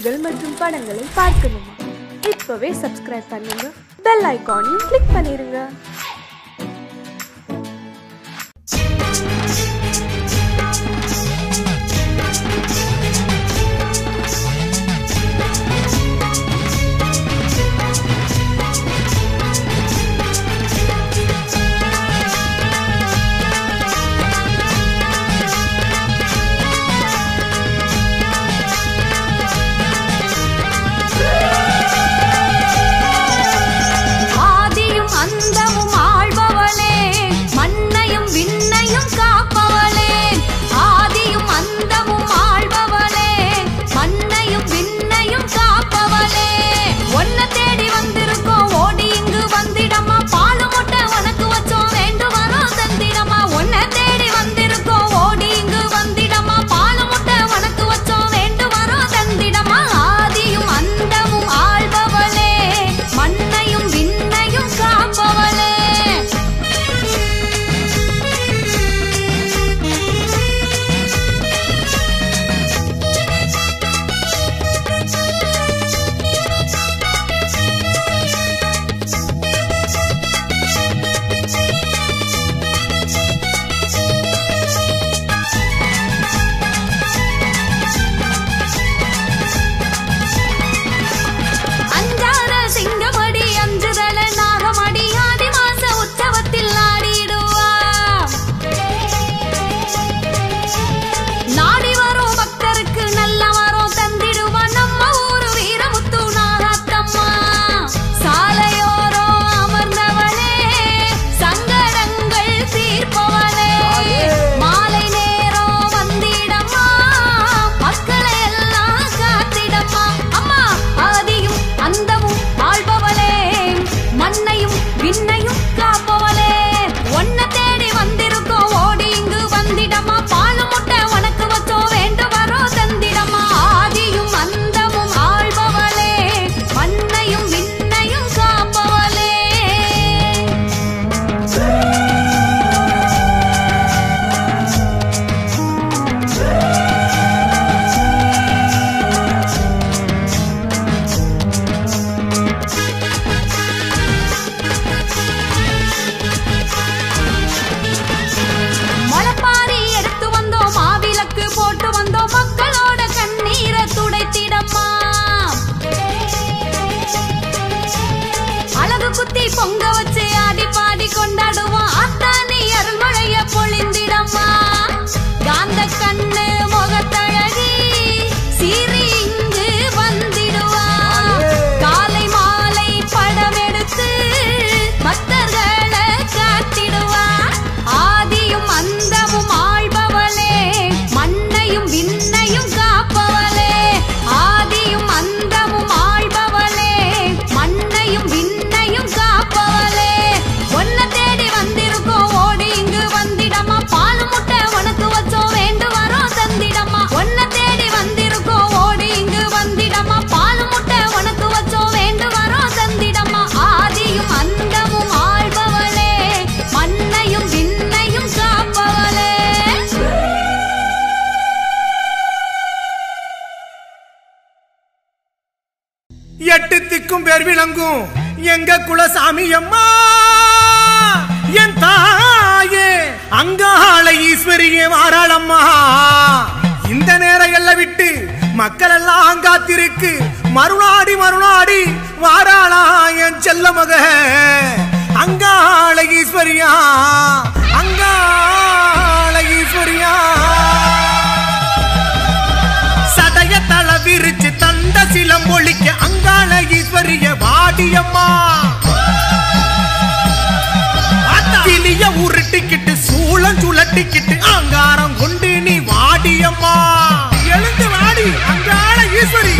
பாடல்கள் மற்றும் படங்களை பார்க்கணுமா இப்பவே சப்ஸ்கிரைப் பண்ணுங்க பெல் ஐகானையும் கிளிக் பண்ணிருங்க ஆதியும் அந்தமும் ஆள்பவளே மண்ணையும் விண்ணையும் காப்பவளே ஆதியும் அந்தமும் ஆள்பவளே மண்ணையும் விண்ணையும் காப்பவளே ஒன்ன தேடி வந்திருக்கோம் ஓடி இங்கு வந்திடமா பாலு முட்டை உனக்கு வச்சோம் வேண்டு வரோம் தந்திடமா ஒன்ன தேடி வந்திருக்கோம் ஓடி இங்கு வந்திடமா பாலு முட்டை உனக்கு வச்சோம் வேண்டு வரோம் தந்திடமா ஆதியும் அந்தமும் ஆள்பவளே மண்ணையும் விண்ணையும் காப்பவளே அஞ்சாத சிங்கமடி அஞ்சுதல நாகமடி ஆடி மாச உற்சவத்தில் ஆடிடுவா நாடி வரும் பக்தருக்கு நல்ல வரம் தந்திடுவா நம்ம ஊரு வீரமுத்து நாகாத்தம்மா சாலையோரம் அமர்ந்தவளே சங்கடங்கள் தீர்ப்பவளே மாலை நேரம் வந்திடம்மா மக்களை எல்லாம் காத்திடம்மா அம்மா ஆதியும் அந்தமும் ஆள்பவளே மண்ணையும் விண்ணையும் காப்பவளே ஒன்ன தேடி வந்திருக்கோம் ஓடி இங்கு வந்திடமா பாலு முட்டை உனக்கு வச்சோ வேண்டு வரோ தந்திடமா ஆதியும் அந்தமும் ஆள்பவளே மண்ணையும் விண்ணையும் காப்பவளே முளைப்பாரி எடுத்து வந்தோம் மாவிளக்கு போட்டு வந்தோம் மக்களோட கண்ணீரை துடைத்திடம்மா அழகு குத்தி பொங்க வச்சு ஆடி பாடி கொண்டாடுவோம் ஆத்தானி அருள்மழைய பொழிந்திடம்மா காந்த கண்ணு முகத்தழகி சீறி இங்கு வந்திடுவா காலை மாலை படம் எடுத்து பக்தர்களை காத்திடுவா ஆதியும் அந்தமும் ஆள்பவளே மண்ணையும் விண்ணையும் காப்பவளே ஆதியும் அந்தமும் ஆள்பவளே மண்ணையும் விண்ணையும் காப்பவளே ஒன்ன தேடி வந்திருக்கோம் ஓடி இங்கு வந்திடமா பால் முட்டை உனக்கு வச்சோம் வேண்டு வரோம் தந்திடமா ஒன்ன தேடி வந்திருக்கோம் ஓடி இங்கு வந்திடமா பால் முட்டை உனக்கு வச்சோம் வேண்டு வரோம் தந்திடமா ஆதியும் அந்தமும் ஆள்பவளே மண்ணையும் விண்ணையும் காப்பவளே எட்டு திக்கும் பேர் விளங்கும் எங்க குலசாமி அம்மா என் தாயே அங்காள ஈஸ்வரியே வாராளம்மா இந்த நேரம் எல்லாம் விட்டு மக்கள் எல்லாம் அங்காத்திருக்கு மறுநாடி மறுநாடி வாராளா என் செல்ல மக அங்காள ஈஸ்வரியா அங்காள ஈஸ்வரியா சடைய தள விரிச்சு தந்த சிலம் ஒழிக்க அங்காள ஈஸ்வரிய வாடியம்மா கிளிய உருட்டிக்கிட்டு சூளம் சுழட்டிக்கிட்டு அங்காரம் கொண்டு நீ வாடியம்மா எழுந்து வாடி அங்காள ஈஸ்வரி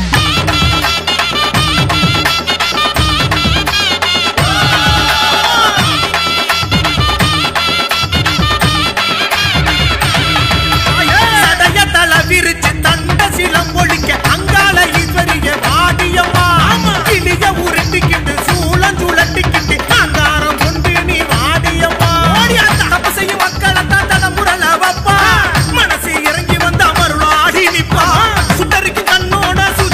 சடைய தள விரிச்சு தந்த சிலம் ஒழிக்க அங்காள ஈஸ்வரிய வாடியம்மா கிளிய உருட்டிக்கிட்டு சூளம் சுழட்டிக்கிட்டு அங்காரம் கொண்டு நீ வாடியம்மா தப்பு செய்யும் மக்களை தான் தலைமுறை வப்பா மனசு இறங்கி வந்த அமருளாடி நிப்பா சுடருக்கு கண்ணோட சுதி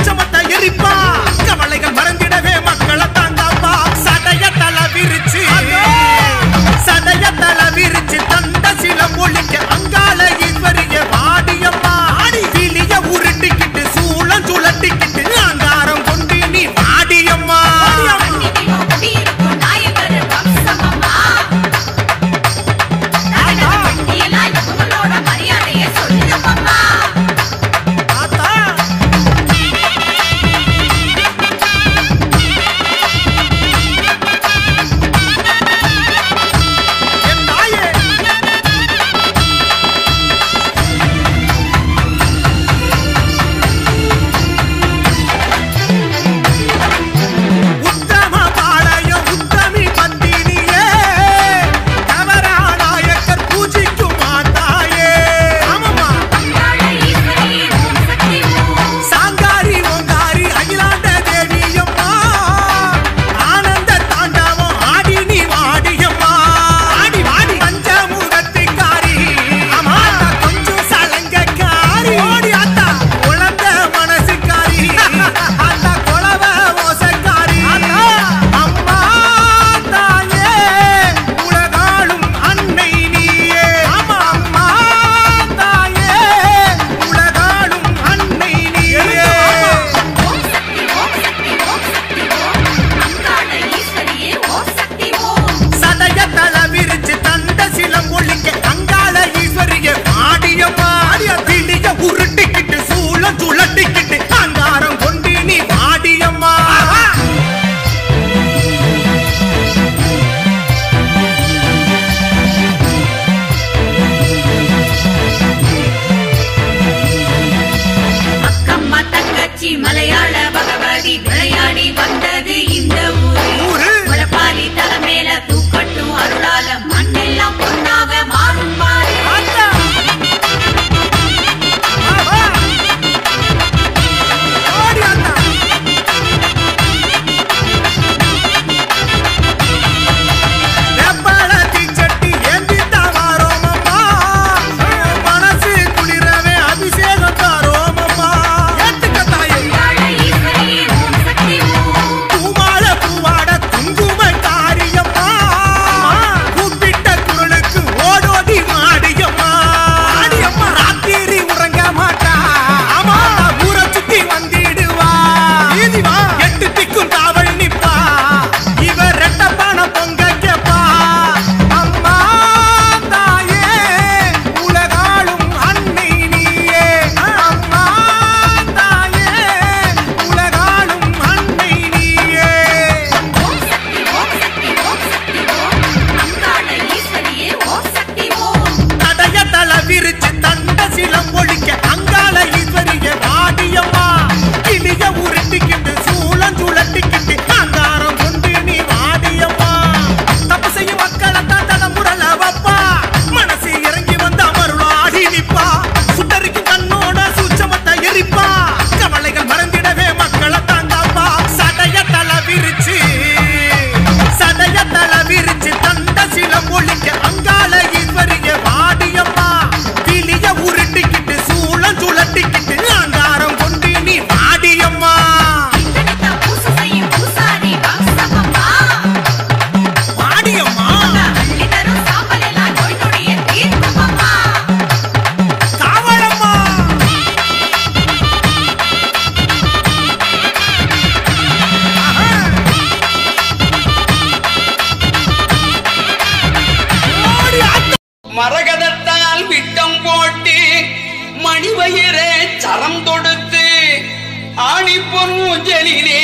பொன்முஞ்சலிலே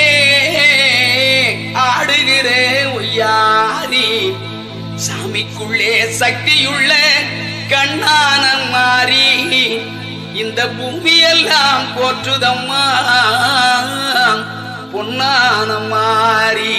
ஆடுகிற ஒய்யாரி சாமிக்குள்ளே சக்தியுள்ள கண்ணான மாறி இந்த பூமியெல்லாம் போற்றுதம்மா பொன்னான மாறி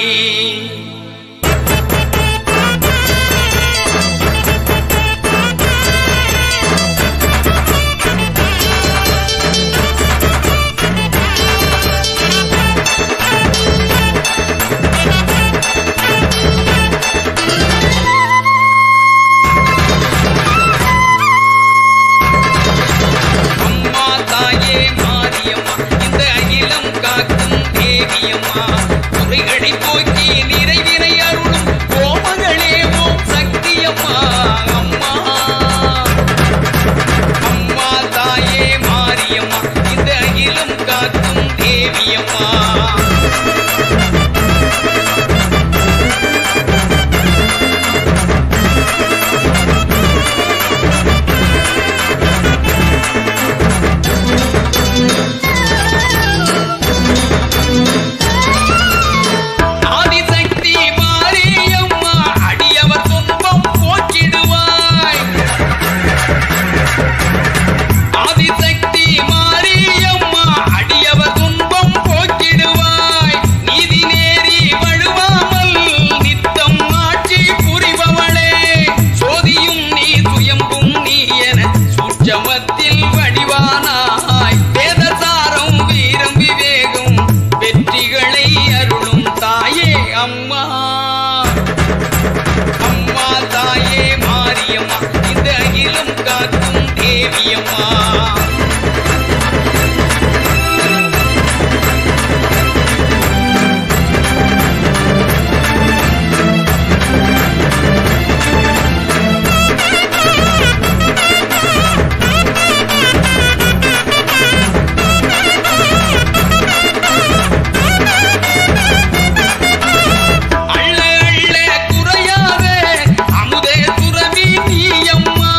அம்மா தாயே மாரியம்மா இந்த அகிலம் காக்கும் தேவியம்மா குறைகளை போக்கி நிறைவினை அருளும் கோமகளே ஓம் சக்தியம்மா அம்மா அம்மா தாயே மாரியம்மா இந்த அகிலம் காக்கும் தேவியம்மா ஆதிசக்தி மாரியம்மா அடியவர் துன்பம் போக்கிடுவாய் ஆதிசக்தி மாரியம்மா அடியவர் துன்பம் போக்கிடுவாய் நீதி நேரி வழுவாமல் நித்தம் ஆட்சி புரிபவளே சோதியும் நீ சுயம்பும் நீ என சூட்சமத்தில் வடிவானாய் வேதசாரம் வீரம் விவேகம் வெற்றிகளை அருளும் தாயே அம்மா அம்மா தாயே மாரியம்மா இந்த அகிலம் காக்கும் தேவியம்மா அள்ள அள்ள குறையாதே அமுதே துறவி நீயம்மா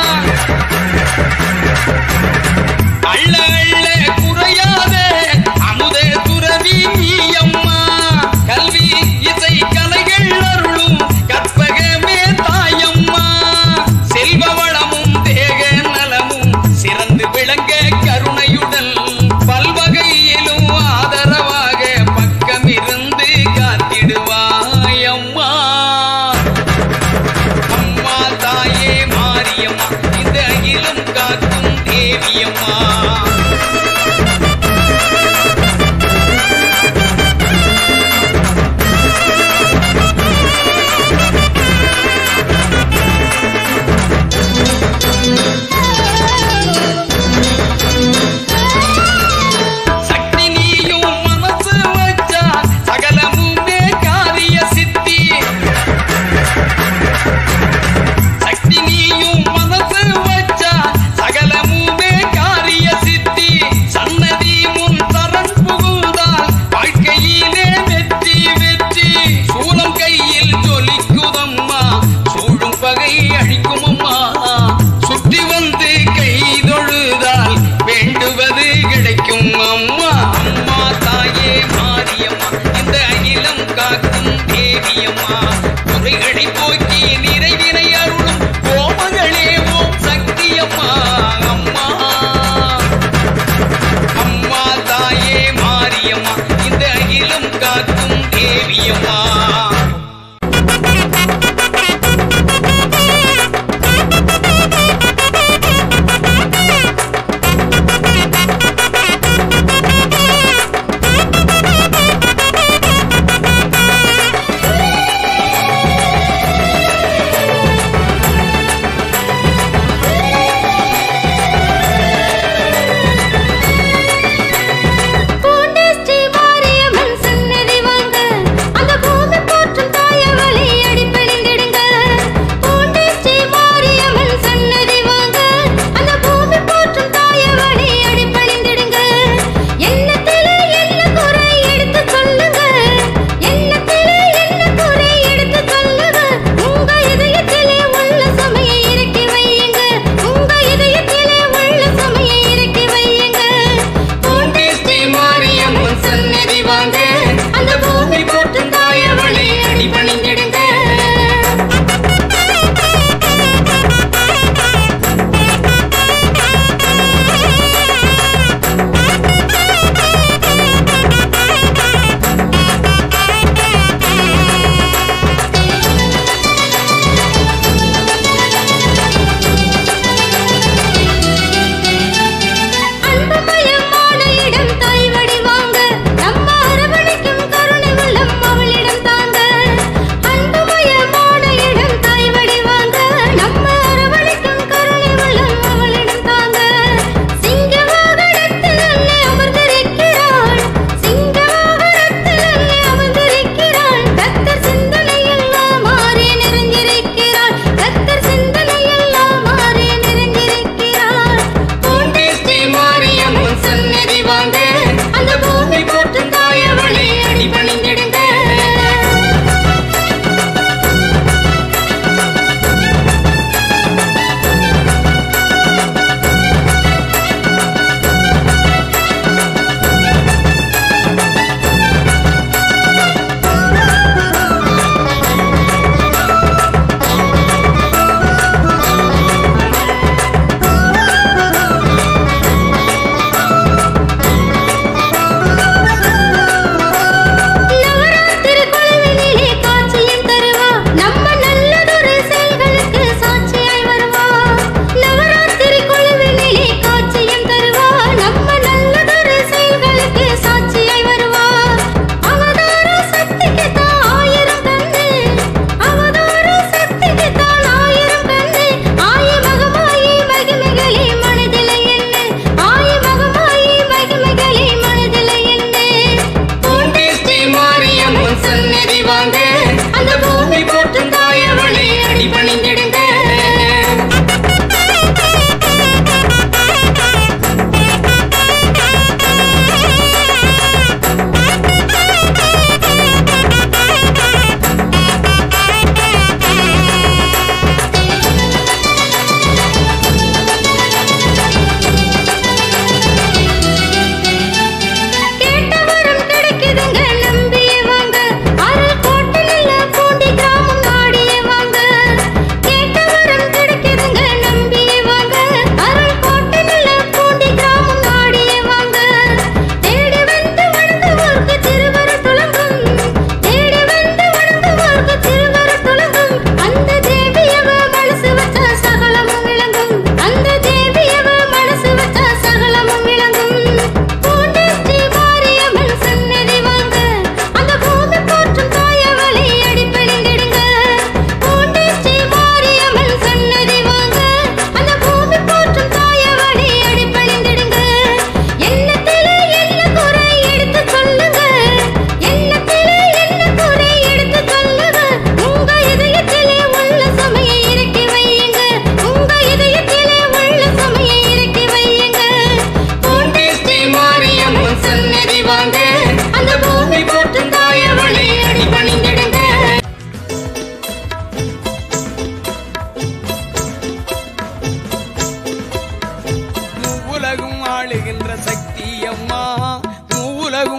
அள்ள அள்ள குறையாதே அமுதே துறவி நீயம்மா கல்வி இசை கலைகள் அருளும் கற்பகமே தாயம்மா செல்வ வளமும் தேக நலமும் சிறந்து விளங்க கருணையுடன் பல்வகையிலும் ஆதரவாக பக்கமிருந்து காத்திடுவாய் அம்மா அம்மா தாயே மாரியம்மா இந்த அகிலம் காக்கும் தேவியம்மா சக்தி நீயும் மனசு வச்சா சகலமுமே காரிய சித்தி சக்தி நீயும் மனசு வச்சா சகலமுமே காரிய சித்தி சன்னதி முன் சரண் புகுந்தால் வாழ்க்கையிலே வெற்றி வெற்றி சூலம் கையில் ஜொலிக்குதம்மா சூழும் பகை அழிக்குமம்மா சுற்றி வந்து கை தொழுதால் வேண்டுவது கிடைக்கும் அம்மா அம்மா தாயே மாரியம்மா இந்த அகிலம் காக்கும் தேவியம்மா குறைகளை போக்கி நிறைவினை அருளும் கோமகளே ஓம் சக்தியம்மா அம்மா அம்மா தாயே மாரியம்மா இந்த அகிலம் காக்கும் தேவியம்மா Thank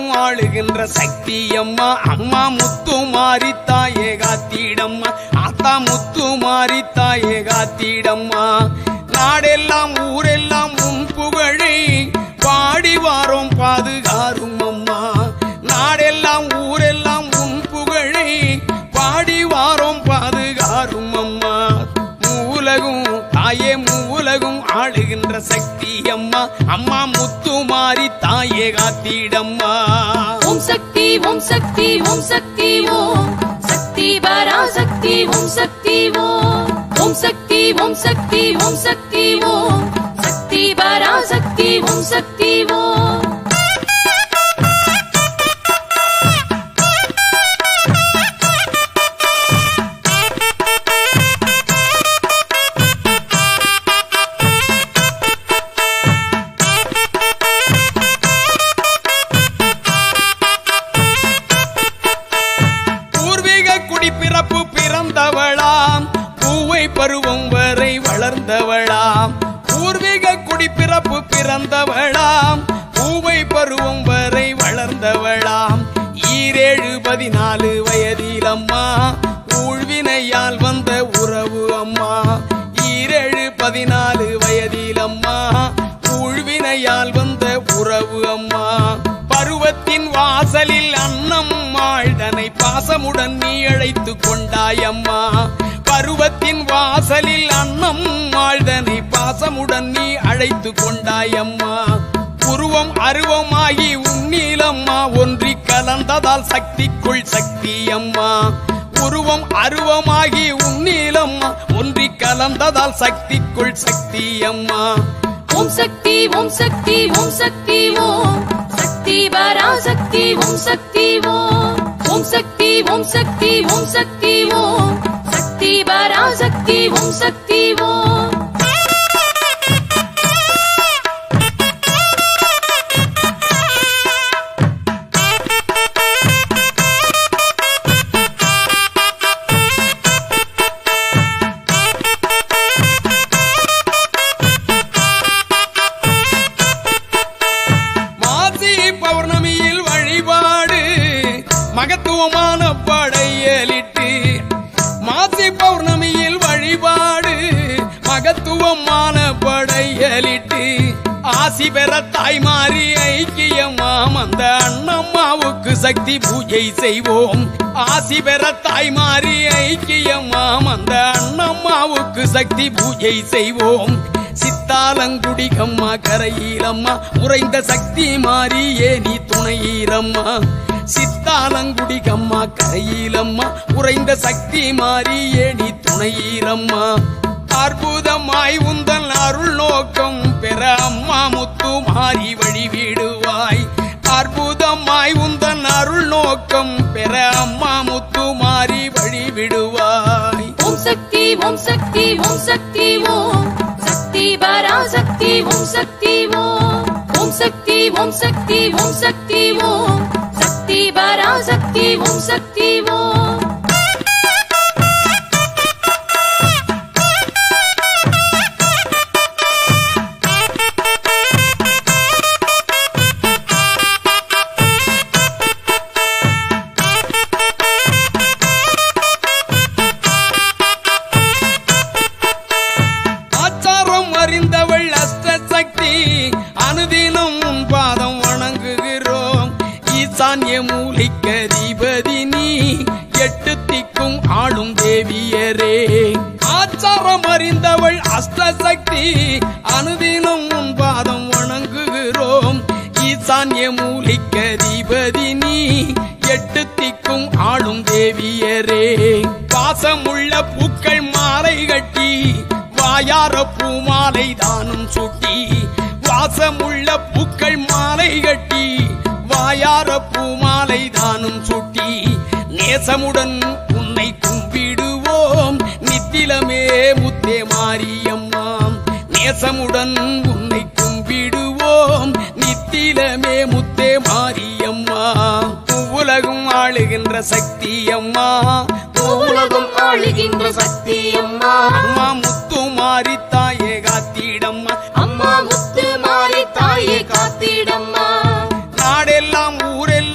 உலகும் ஆளுகின்ற சக்தி அம்மா அம்மா முத்து மாறி தாயே காத்திடம்மா ஆத்தா முத்து மாறி தாயே காத்திடம்மா நாடெல்லாம் ஊரெல்லாம் உன் புகழை பாடி வாரோம் பாதுகாரும் அம்மா நாடெல்லாம் ஊரெல்லாம் உன் புகழை பாடி வாரோம் பாதுகாரும் அம்மா மூலகும் தாயே மூலகும் ஆளுகின்ற சக்தி அம்மா அம்மா முத்து மாறி தாயே காத்திடம்மா ஓம் சக்தி ஓம் சக்தி ஓம் சக்தி ஓம் சக்தி பராசக்தி ஓம் சக்தி ஓம் ஓம் சக்தி ஓம் சக்தி ஓம் சக்தி ஓம் சக்தி பராசக்தி ஓம் சக்தி ஓம் பூர்வீக குடிப்பிறப்பு பிறந்தவளாம் பூவை பருவம் வரை வளர்ந்தவளாம் பூர்வீக குடிப்பிறப்பு பிறந்தவளாம் பூவை பருவம் வரை வளர்ந்தவளாம் ஈரேழு பதினாலு வயதில் அம்மா ஊழ்வினையால் வந்த உறவு அம்மா ஈரேழு பதினாலு வயதில் அம்மா ஊழ்வினையால் வந்த உறவு அம்மா பருவத்தின் வாசலில் அன்னம் மாழ்தனை பாசமுடன் நீ அழைத்து கொண்டாயம்மா பருவத்தின் வாசலில் அன்னம் மாழ்தனை பாசமுடன் நீ அழைத்து கொண்டாயம்மா உருவம் அருவமாகி உன்னீலம்மா ஒன்றி கலந்ததால் சக்திக்குள் சக்தி அம்மா உருவம் அருவமாகி உன்னீலம்மா ஒன்றி கலந்ததால் சக்திக்குள் சக்தி அம்மா ஓம் சக்தி ஓம் சக்தி ஓம் சக்தி ஓம் சக்தி பராசக்தி ஓம் சக்தி ஓம் ஓம் சக்தி ஓம் சக்தி ஓம் சக்தி ஓம் சக்தி பராசக்தி ஓம் சக்தி ஓம் மாசி பௌர்ணமியில் வழிபாடு மகத்துவமான படையலிட்டு மாசி பௌர்ணமியில் வழிபாடு மகத்துவமான படையலிட்டு ஆசி பெற தாய்மாரி ஐக்கியமாம் அந்த அண்ணம்மாவுக்கு சக்தி பூஜை செய்வோம் ஆசி பெற தாய்மாரி ஐக்கியமாம் அந்த அண்ணம்மாவுக்கு சக்தி பூஜை செய்வோம் சித்தாலங்குடி கம்மா கரையிலம்மா உறைந்த சக்தி மாறியே நீ துணையிலம்மா சித்தாலங்குடி கம்மா கரையிலம்மா உறைந்த சக்தி மாறியே நீ துணையிலம்மா அற்புதமாய் உந்தன் அருள் நோக்கம் பெற அம்மா முத்து மாறி வழி விடுவாய் அற்புதமாய் உந்தன் அருள் நோக்கம் பெற அம்மா முத்து மாறி வழி விடுவாய் ஓம் சக்தி ஓம் சக்தி ஓம் சக்தி ஓம் சக்தி பராசக்தி ஓம் சக்தி ஓம் ஓம் சக்தி ஓம் சக்தி ஓம் சக்தி ஓம் சக்தி பராசக்தி ஓம் சக்தி ஓம் ஆச்சாரம் அறிந்தவள் அஷ்ட சக்தி அனுதினம் உன் பாதம் வணங்குகிறோம் ஈசான்ய மூலிக்க அதிபதி நீ எட்டு திக்கும் ஆளும் தேவியரே ஆச்சாரம் அறிந்தவள் அஷ்ட சக்தி அனுதினம் உன் பாதம் வணங்குகிறோம் ஈசான்ய மூலிக்க அதிபதி நீ எட்டு திக்கும் ஆளும் தேவியரே பாசமுள்ள பூக்கள் மாலை கட்டி வாயார பூமாலை தானும் சுட்டி வாசமுள்ள பூக்கள் மாலை கட்டி வாயார பூமாலை தானும் சுட்டி நேசமுடன் உன்னை கும்பிடுவோம் நித்திலமே முத்தே மாரியம்மாம் நேசமுடன் உன்னை கும்பிடுவோம் நித்திலமே முத்தே மாரியம்மா உலகம் ஆளுகின்ற சக்தி அம்மா உலகம் ஆளுகின்ற சக்தி அம்மா அம்மா முத்து மாறி தாயே காத்திடம்மா அம்மா முத்து மாறி தாயே காத்திடம்மா நாடெல்லாம் ஊரெல்லாம்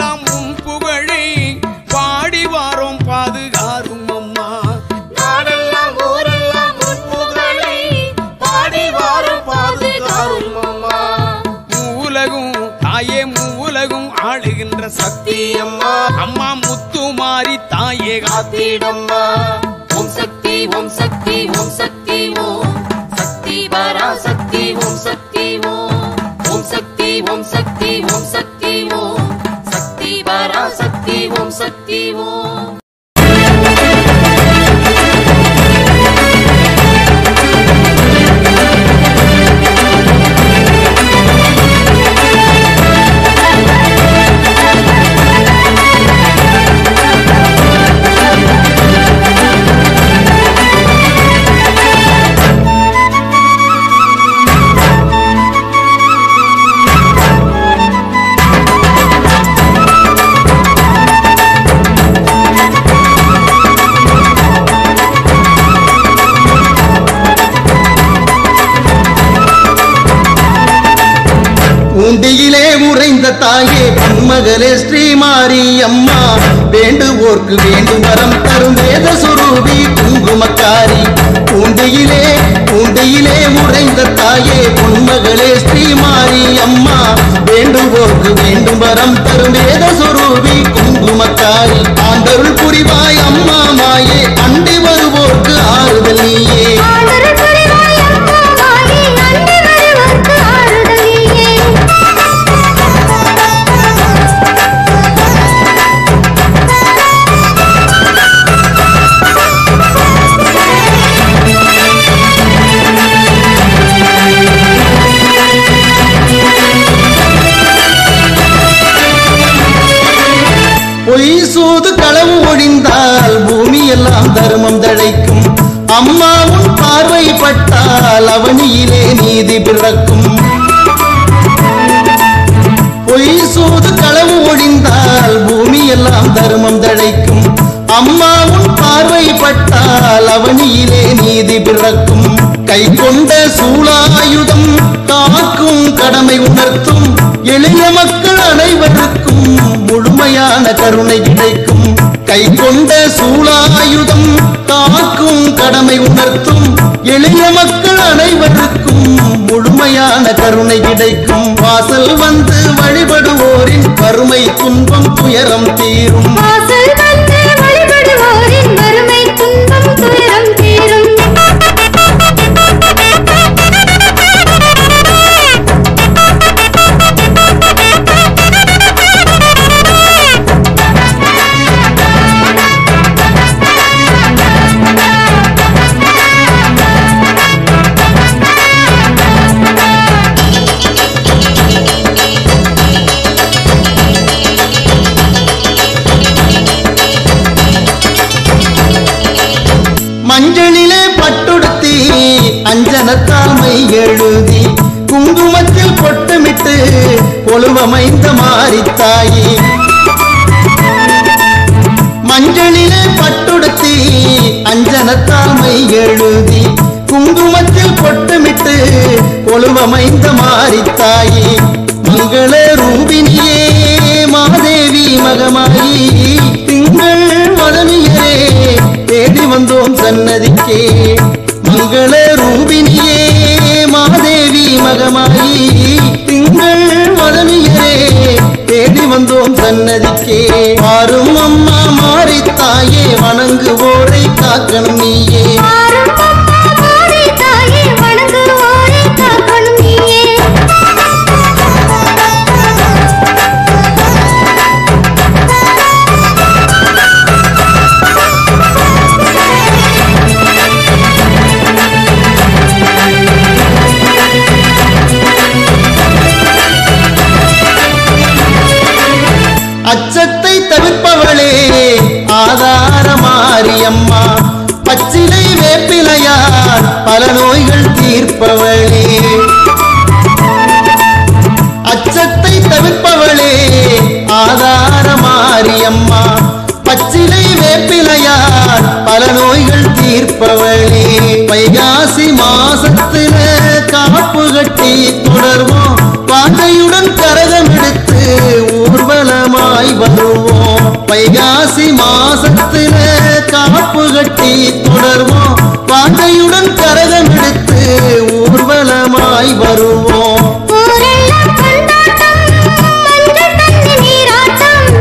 சக்தி அம்மா அம்மா முத்துமாரி தாயே காத்திடம்மா ஓம் சக்தி ஓம் சக்தி ஓம் சக்தி ஓம் சக்தி பராசக்தி ஓம் சக்தி ஓம் ஓம் சக்தி ஓம் சக்தி ஓம் சக்தி ஓம் சக்தி பராசக்தி ஓம் சக்தி ஓம் பூண்டியிலே உறைந்த தாயே பொன்மகளே ஸ்ரீமாரி அம்மா வேண்டுவோர்க்கு வேண்டும் வரம் தரும் வேத சுரூபி குங்குமக்காரி பூண்டியிலே பூண்டியிலே உறைந்த தாயே பொன்மகளே ஸ்ரீமாரி அம்மா வேண்டுவோர்க்கு வேண்டும் வரம் தரும் வேத சுரூபி குங்குமக்காரி ஆண்டருள் புரிவாய் அம்மா மாயே அண்டி வருவோர்க்கு ஆறுதல் நீயே ஆதரவு புரிவாய் அம்மா மாயே, அன்பு வருவோர்க்கு ஆறுதல் நீயே. பொய் சூது களவு ஒழிந்தால் பூமி எல்லாம் தர்மம் தழைக்கும் அம்மா உன் பார்வை பட்டால் அவனியிலே நீதி பிறக்கும் பொய் சூது களவு ஒழிந்தால் பூமி எல்லாம் தர்மம் தழைக்கும் அம்மா உன் பார்வை பட்டால் அவனியிலே நீதி பிறக்கும் கை கொண்ட சூளாயுதம் காக்கும் கடமை உணர்த்தும் எளிய மக்கள் அனைவருக்கும் முழுமையான கருணை கிடைக்கும் கை கொண்ட சூளாயுதம் காக்கும் கடமை உணர்த்தும் எளிய மக்கள் அனைவருக்கும் முழுமையான கருணை கிடைக்கும் வாசல் வந்து வழிபடுவோரின் வறுமை துன்பம் துயரம் தீரும் வாசல் வந்து வழிபடுவோரின் வறுமை துன்பம் துயரம் தீரும் மஞ்சளிலே பட்டுடுத்தி அஞ்சனத்தாமை எழுதி குங்குமத்தில் பொட்டுமிட்டு கொலுவமைந்த மாறித்தாயி மஞ்சளிலே பட்டுடுத்தி அஞ்சனத்தாமை எழுதி குங்குமத்தில் பொட்டுமிட்டு கொலுவமைந்த மாறித்தாயி மங்கள ரூபினியே மாதேவி மகமாயி திங்கள் மதனியரே தேடி வந்தோம் சன்னதிக்கே மங்கள ரூபினியே மாதேவி மகமாயி திங்கள் மதனியரே தேடி வந்தோம் சன்னதிக்கே மாறும் அம்மா மாறித்தாயே வணங்குவோரை காக்கணும் நீயே ஆறும் அம்மா மாறி தாயே வணங்குவோரை காக்கணும் நீயே அச்சத்தை தவிர்ப்பவளே ஆதார மாரியம்மா பச்சிலை வேப்பிலையார் பல நோய்கள் தீர்ப்பவளே அச்சத்தை தவிர்ப்பவளே ஆதார மாரியம்மா பச்சிலை வேப்பிலையார் பல நோய்கள் தீர்ப்பவளே வைகாசி மாசத்துல காப்பு கட்டி தொடர்வோம் பாதையுடன் கரகம் எடுத்து ஊர்வலமாய் வருவோம் வைகாசி மாசத்துல காப்பு கட்டி தொடர்வோம் பாதையுடன் கரகம் எடுத்து ஊர்வலமாய் வருவோம் ஊரெல்லாம் கொண்டாட்டம் மஞ்சள் தண்ணி நீராட்டம்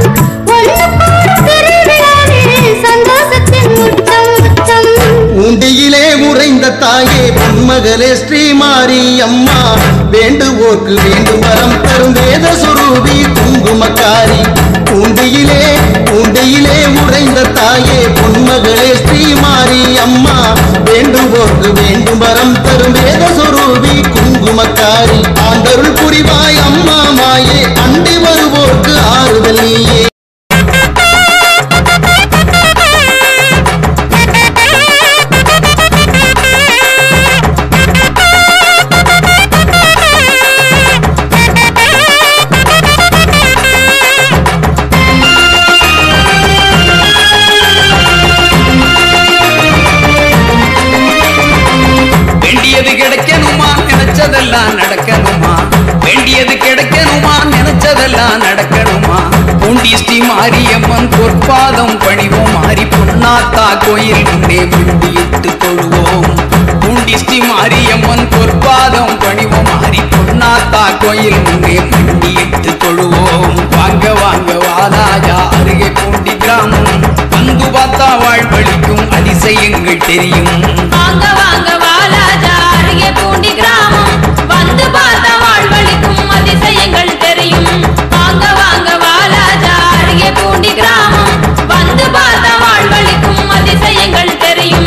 பொன்மகளே ஸ்ரீமாரி அம்மா வேண்டுவோர்க்கு வேண்டும் வரம் தரும் வேத சுரூபி குங்குமக்காரி பூண்டியிலே பூண்டியிலே உறைந்த தாயே பொன்மகளே ஸ்ரீமாரி அம்மா வேண்டுவோர்க்கு வேண்டும் வரம் தரும் வேத சுரூபி குங்குமக்காரி ஆண்டருள் புரிவாய் அம்மா மாயே அண்டி வருவோர்க்கு ஆறுதல் நீயே வேண்டியது கிடைக்கணுமா நினைச்சதெல்லாம் நடக்கணுமா வேண்டியது கிடைக்கணுமா நினைச்சதெல்லாம் நடக்கணுமா பூண்டி ஸ்ரீ மாரியம்மன் பொற்பாதம் பணிவோம் மாறி பொன்னாத்தா கோயில் முன்னே முண்டியிட்டு தொழுவோம் பூண்டி ஸ்ரீ மாரியம்மன் பொற்பாதம் பணிவோம் மாறி பொன்னாத்தா கோயில் முன்னே முண்டியிட்டு தொழுவோம் வாங்க வாங்க வாராஜா அருகே பூண்டி கிராமம் வந்து பார்த்தா வாழ்வழிக்கும் அதிசயங்கள் தெரியும் வாங்க வாங்க வாலாஜா அருகே பூண்டி கிராமம் வந்து பார்த்த வாழ்வழிக்கும் அதிசயங்கள் தெரியும் வாங்க வாங்க வாலாஜா அருகே பூண்டி கிராமம் வந்து பார்த்த வாழ்வழிக்கும் அதிசயங்கள் தெரியும்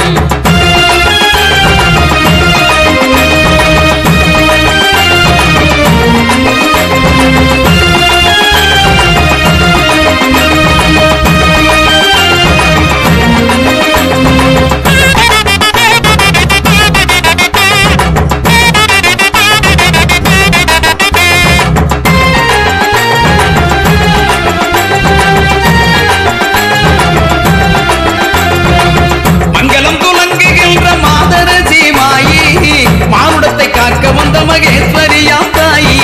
மங்களம் துலங்குகின்ற மாதர சீமாயி மானுடத்தை காக்க வந்த மகேஸ்வரியா தாயி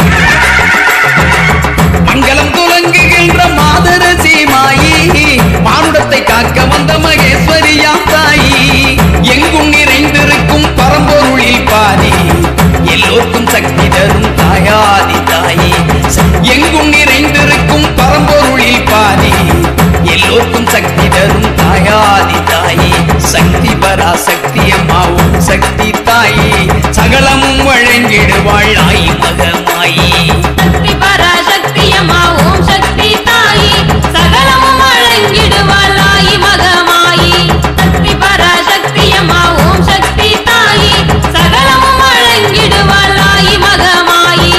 மங்களம் துலங்குகின்ற மாதர சீமாயி மானுடத்தை காக்க வந்த மகேஸ்வரியா தாயி எங்கும் நிறைந்திருக்கும் பரம்பொருளில் பாதி எல்லோருக்கும் சக்தி தரும் தாயாதி தாயி எங்கும் நிறைந்திருக்கும் பரம்பொருளில் பாதி எல்லோருக்கும் சக்தி தரும் தாயாதி தாயி சக்தி பரா சக்தி அம்மாவும் சக்தி தாயி சகலமும் வழங்கிடுவாள் ஆயி மகமாயி சக்தி பராசக்தி அம்மா ஓம் சக்தி தாயி சகலமும் வழங்கிடுவாள் ஆயி மகமாயி சக்தி பராசக்தி அம்மா ஓம் சக்தி தாயி சகலமும் வழங்கிடுவாள் ஆயி மகமாயி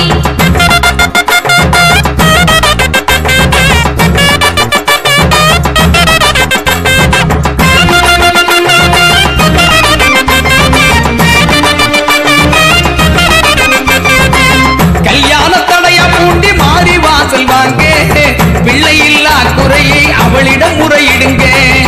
கல்யாண தடையா பூண்டி மாறி வாசல் வாங்க பிள்ளை இல்லா குறையை அவளிடம் முறையிடுங்க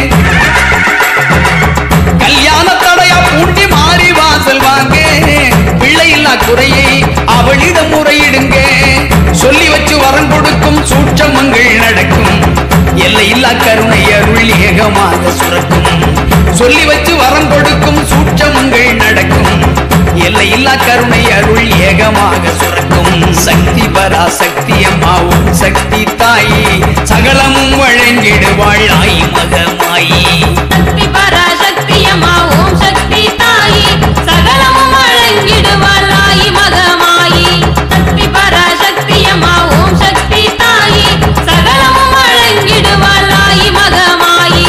கல்யாண தடையா பூண்டி மாறி வாசல் வாங்க பிள்ளை இல்லா குறையை அவளிடம் முறையிடுங்க சொல்லி வச்சு வரம் கொடுக்கும் சூட்சமங்கள் நடக்கும் எல்லையில்லா கருணை அருள் ஏகமாக சுரக்கும் சொல்லி வச்சு வரம் கொடுக்கும் சூட்சமங்கள் நடக்கும் எல்லையில்லா கருணை அருள் ஏகமாக சுரக்கும் சக்தி பரா சக்தி அம்மாவும் சக்தி தாயி சகலமும் வழங்கிடுவாள் ஆயி மகமாயி சக்தி பராசக்தி அம்மா ஓம் சக்தி தாயி சகலமும் வழங்கிடுவாள் ஆயி மகமாயி சக்தி பராசக்தி அம்மா ஓம் சக்தி தாயி சகலமும் வழங்கிடுவாள் ஆயி மகமாயி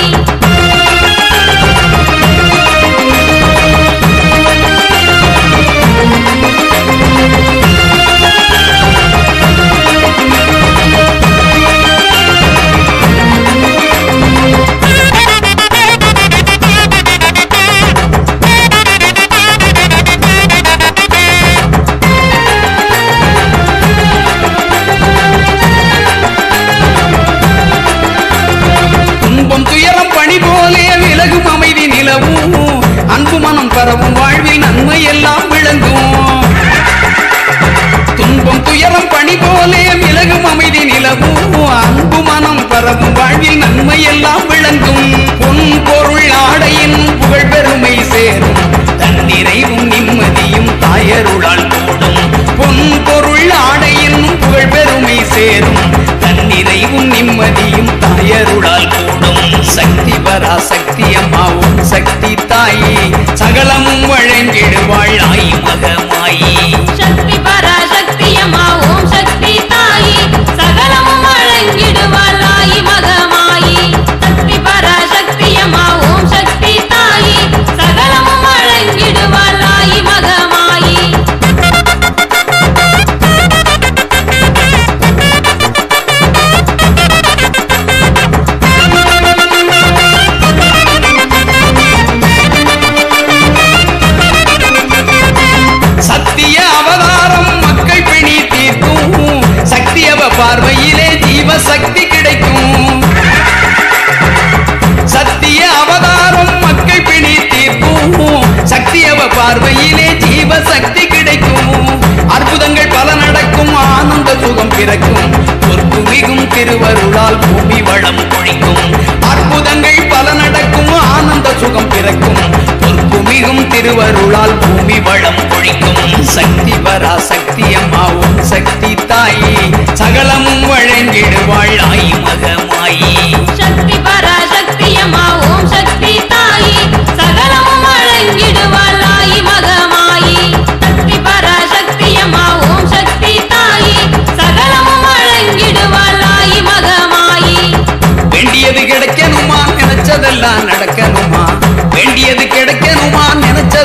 துன்பம் துயரம் பணி போலே விலகும் அமைதி நிலவும் அன்பு மனம் பரவும் வாழ்வில் நன்மை எல்லாம் விளங்கும் துன்பம் துயரம் பணி போலே விலகும் அமைதி நிலவும் அன்பு மனம் பரவும் வாழ்வில் நன்மை எல்லாம் விளங்கும் பொன் பொருள் ஆடையின் புகழ் பெருமை சேரும் தன்னிறைவும் நிம்மதியும் தாயருளால் கூடும் பொன் பொருள் ஆடையின் புகழ் பெருமை சேரும் தன்னிறைவும் நிம்மதியும் தாயருளால் கூடும் சக்தி வரா சக்தி அம்மாவும் சக்தி தாயி சகலமும் வழங்கிடுவாள்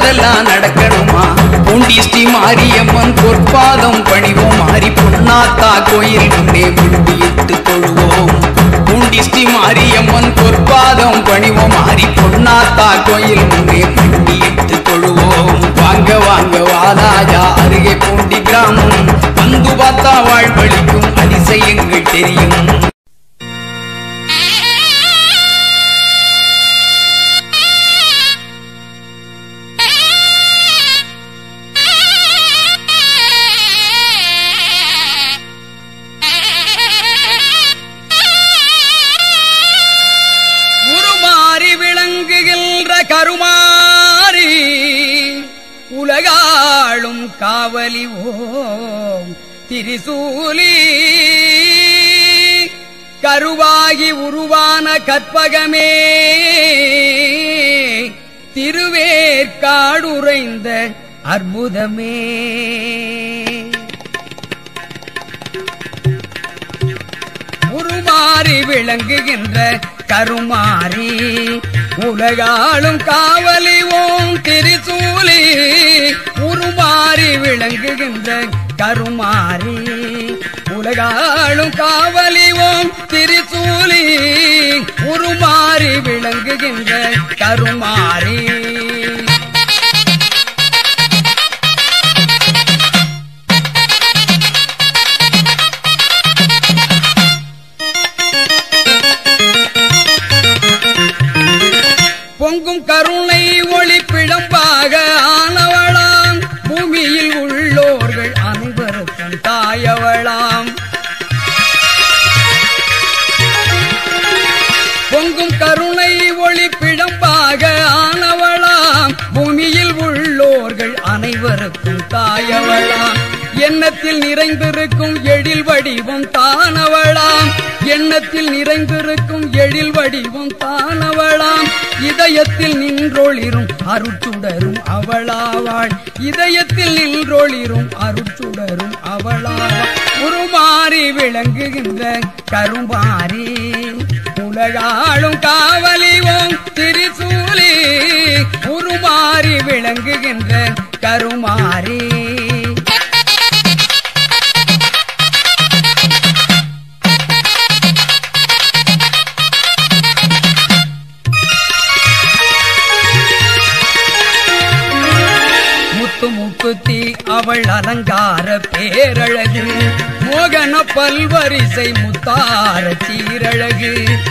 நல்லதெல்லாம் நடக்கணுமா பூண்டி ஸ்ரீ மாரியம்மன் பொற்பாதம் பணிவோம் மாறி பொன்னாத்தா கோயில் முன்னே முண்டியிட்டு தொழுவோம் பூண்டி ஸ்ரீ மாரியம்மன் பொற்பாதம் பணிவோம் மாறி பொன்னாத்தா கோயில் முன்னே முண்டியிட்டு தொழுவோம் வாங்க வாங்க வாலாஜா அருகே பூண்டி கிராமம் வந்து பார்த்தா வாழ்வழிக்கும் அதிசயங்கள் தெரியும் உருமாறி விளங்குகின்ற கருமாறி உலகாளும் காவலி ஓம் திரிசூலி கருவாகி உருவான கற்பகமே திருவேற்காடுரைந்த அற்புதமே உருமாறி விளங்குகின்ற கருமாறி உலகாளும் காவலி ஓம் திரிசூலி உருமாறி விளங்குகின்ற கருமாறி உலகாளும் காவலி ஓம் திரிசூலி உருமாறி விளங்குகின்ற கருமாறி பொங்கும் கருணை ஒளி பிழம்பாக ஆனவளாம் பூமியில் உள்ளோர்கள் அனைவருக்கும் தாயவளாம் பொங்கும் கருணை ஒளி பிழம்பாக ஆனவளாம் பூமியில் உள்ளோர்கள் அனைவருக்கும் தாயவளாம் எண்ணத்தில் நிறைந்திருக்கும் எழில் வடிவம் தானவளாம் எண்ணத்தில் நிறைந்திருக்கும் எழில் வடிவம் தானவளாம் இதயத்தில் நின்றொளிரும் அருட்சுடரும் அவளாவாள் இதயத்தில் நின்றொளிரும் அருட்சுடரும் அவளாவாள் உருமாறி விளங்குகின்ற கருமாறி உலகாளும் காவலிவோம் திரிசூலி உருமாறி விளங்குகின்ற கருமாறி முத்து முக்குத்தி அவள் அலங்கார பேரழகு மோகன பல்வரிசை முத்தார சீரழகு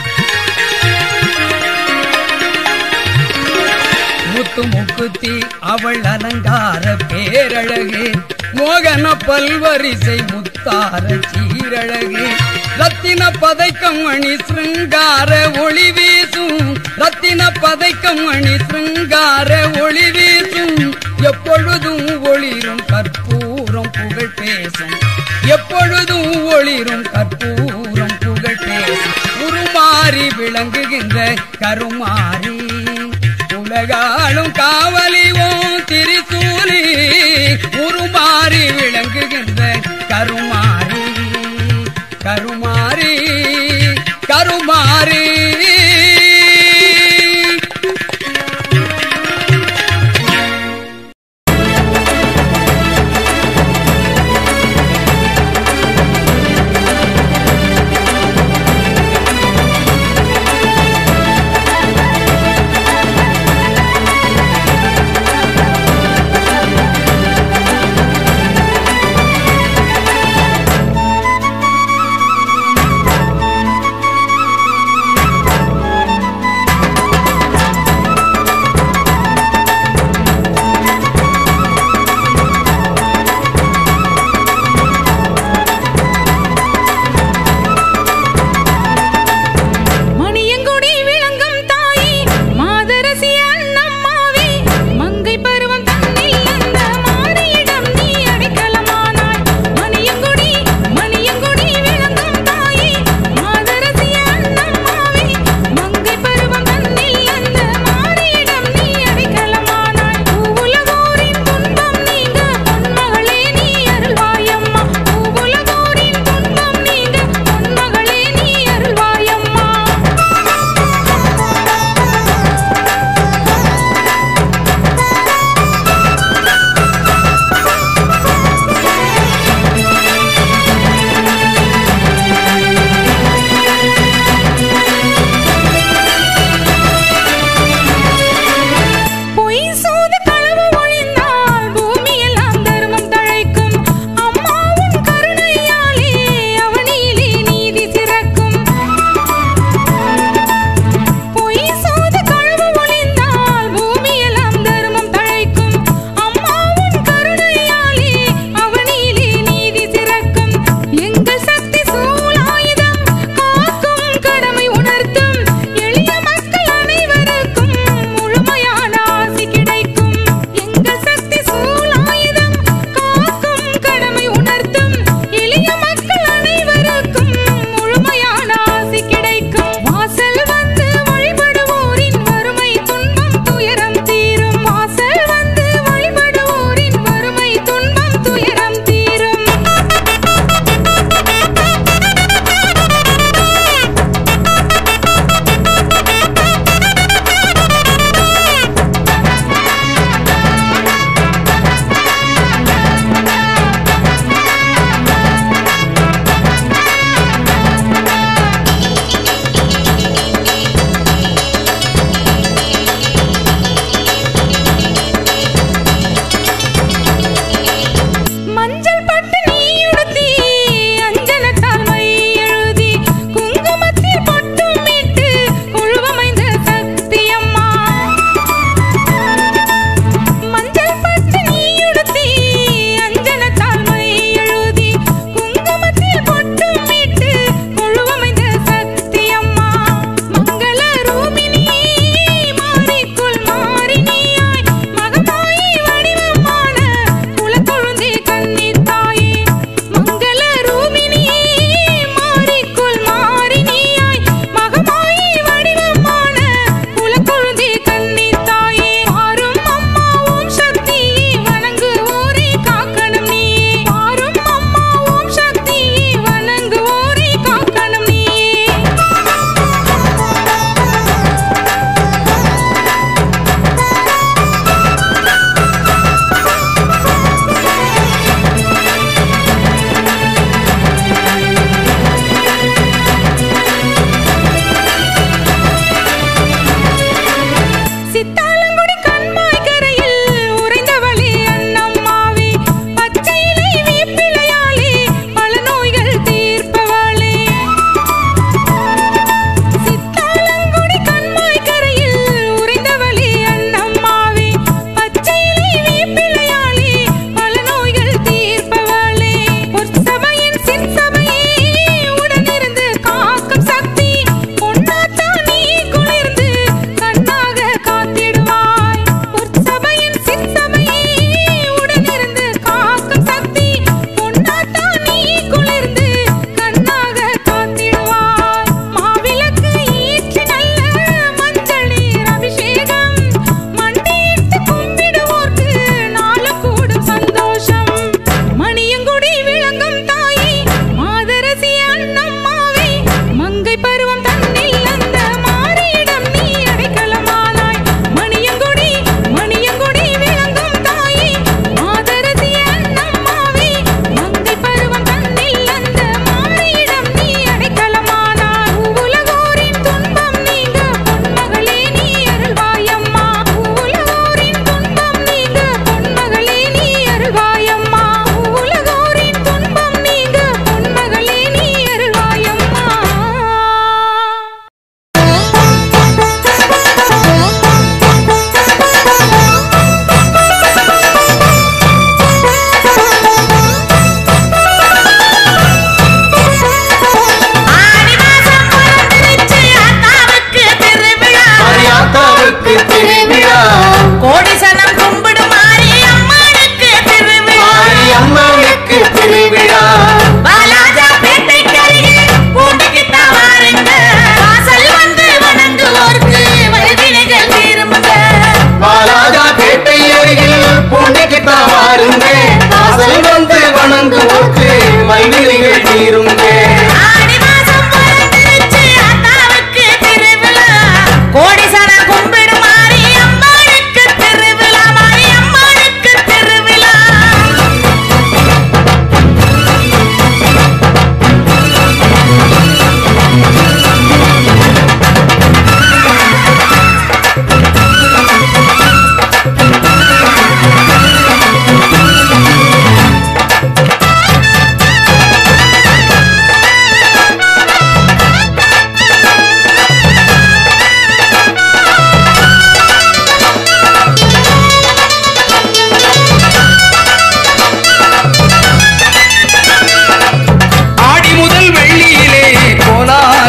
முத்து முக்குத்தி அவள் அலங்கார பேரழகு மோகன பல்வரிசை முத்தார சீரழகு ரத்தின பதைக்கம் அணி சிருங்கார ஒளி வீசும் ரத்தின பதைக்கம் அணி சிருங்கார ஒளி வீசும் எப்பொழுதும் ஒளிரும் கற்பூரம் புகழ் பேசும் எப்பொழுதும் ஒளிரும் கற்பூரம் புகழ் பேசும் உருமாறி விளங்குகின்ற கருமாறி உலகாளும் காவலிவோம் திரிசூலி உருமாறி விளங்குகின்ற கருமாறி கருமாறி கருமாறி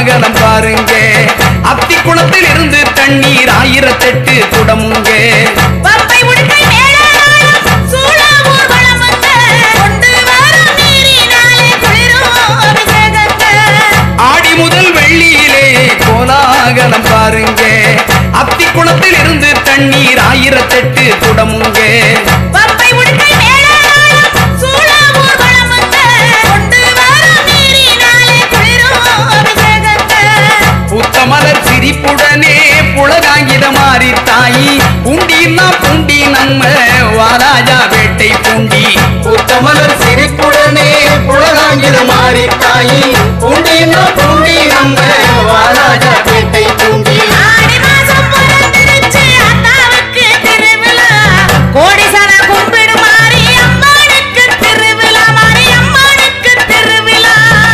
கோலாகலம் பாருங்க அத்தி குளத்தில் இருந்து தண்ணீர் ஆயிரத்தெட்டு குடமுங்க பம்பை உடுக்கை மேளதாளம் சூழாவூர் வளம் வந்த கொண்டு வரும் நீரினாலே குளிரும் அபிஷேகங்க ஆடி முதல் வெள்ளியிலே கோலாகலம் பாருங்க அத்தி குளத்தில் இருந்து தண்ணீர் ஆயிரத்தெட்டு குடமுங்க பம்பை உடுக்கை மேளதாளம் சூழாவூர் வளம் வந்த கொண்டு வரும் நீரினாலே குளிரும் அபிஷேகங்க புத்தமலர் சிரிப்புடனே புலகாங்கித மாறி தாயி பூண்டின்னா பூண்டி நம்ம வாராஜா வேட்டை பூண்டி புத்தமலர் சிரிப்புடனே புலகாங்கித மாறி தாயி பூண்டினா பூண்டி நம்ம வாராஜா பேட்டை பூண்டி ஆடி மாசம் பிறந்திருச்சு அத்தாவுக்கு திருவிழா கோடிசன கும்பிடு மாறி அம்மானுக்கு திருவிழா மாறி அம்மானுக்கு திருவிழா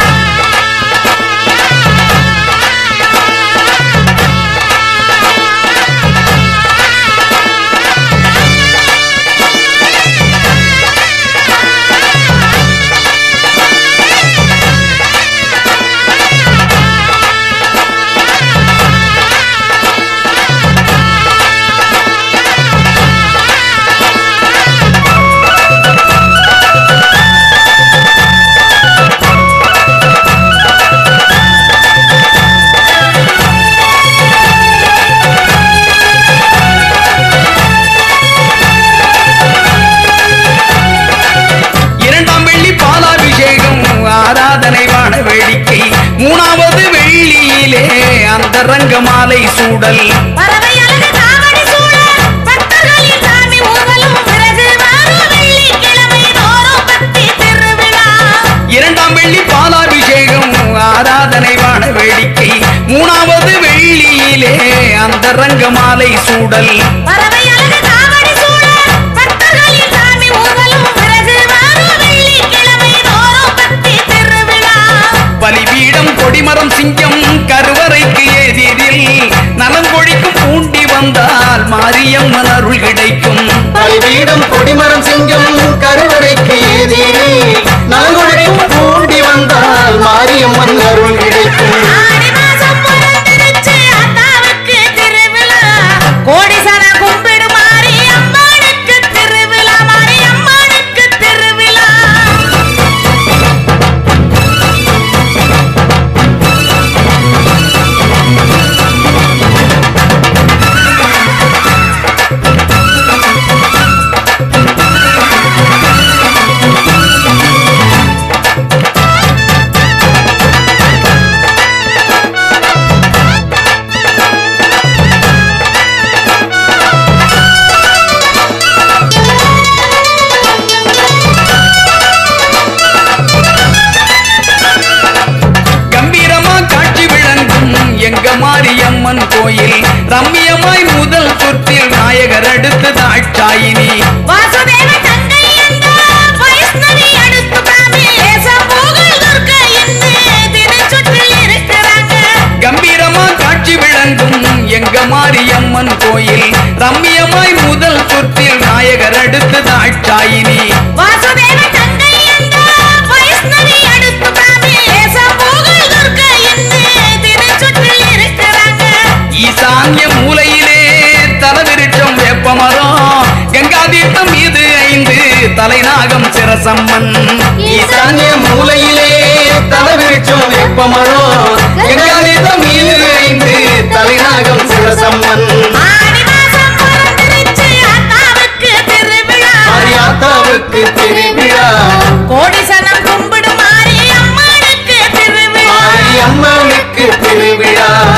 இரண்டாம் வெள்ளி பாலாபிஷேகம் ஆராதனை வான வேடிக்கை மூணாவது வெள்ளியிலே அந்த ரங்கமாலை சூடல் பறவை அழகு காவடி சூழ பக்தர்களின் சாமி ஊர்வலம் பிறகு வரும் வெள்ளிக்கிழமை தோறும் பக்தி திருவிழா இரண்டாம் வெள்ளி பாலாபிஷேகம் ஆராதனை வான வேடிக்கை மூணாவது வெள்ளியிலே அந்த ரங்கமாலை சூடல் பறவை அழகு காவடி சூழ பக்தர்களின் சாமி ஊர்வலம் பிறகு வரும் வெள்ளிக்கிழமை தோறும் பக்தி திருவிழா பலிபீடம் கொடிமரம் சிங்கம் கருவறைக்கு எதிரில் நலங்கொழிக்கும் பூண்டி வந்தால் மாரியம்மன் அருள் கிடைக்கும் பலிபீடம் கொடிமரம் சிங்கம் கருவறைக்கு எதிரே நலங்குழைக்கும் பூண்டி வந்தால் மாரியம்மன் அருள் கிடைக்கும் ஆடி மாசம் பிறந்திருச்சு அத்தாவுக்கு திருவிழா கோடிசன கும்பிடு மாறி அம்மானுக்கு திருவிழா மாறி அம்மானுக்கு திருவிழா கம்பீரமா காட்சி விளங்கும் எங்க மாரியம்மன் கோயில் ரம்மியமாய் முதல் சுற்றில் நாயகர் அடுத்து தாட்சாயினி வாசுதேவ தங்கை என்ற வைஷ்ணவி அடுத்து காமி சம்பூகள் துர்க்கை என்று திருச்சுற்றில் இருக்கிறாங்க கம்பீரமா காட்சி விளங்கும் எங்க மாரியம்மன் கோயில் ரம்மியமாய் முதல் சுற்றில் நாயகர் அடுத்து தாட்சாயினி வாசுதேவ தங்கை என்ற வைஷ்ணவி அடுத்து காமி சம்பூகள் துர்க்கை என்று திருச்சுற்றில் இருக்கிறாங்க ஈசான்ய மூலையிலே தலவிருட்சம் வேப்பமரம் கங்காதீர்த்தம் மீது ஐந்து தலைநாகம் சிரசம்மன் ஈசான்ய மூலையிலே தலவிருச்சம் வெப்பமரம் எங்காதிதம் மீது ஐந்து தலைநாகம் சிவசம்மன் ஆடி மாசம் பிறந்திருச்சு அத்தாவுக்கு திருவிழா மாரியாத்தாவுக்கு திருவிழா கோடிசனம் கும்பிடு மாறி அம்மானுக்கு திருவிழா மாரியம்மனுக்கு திருவிழா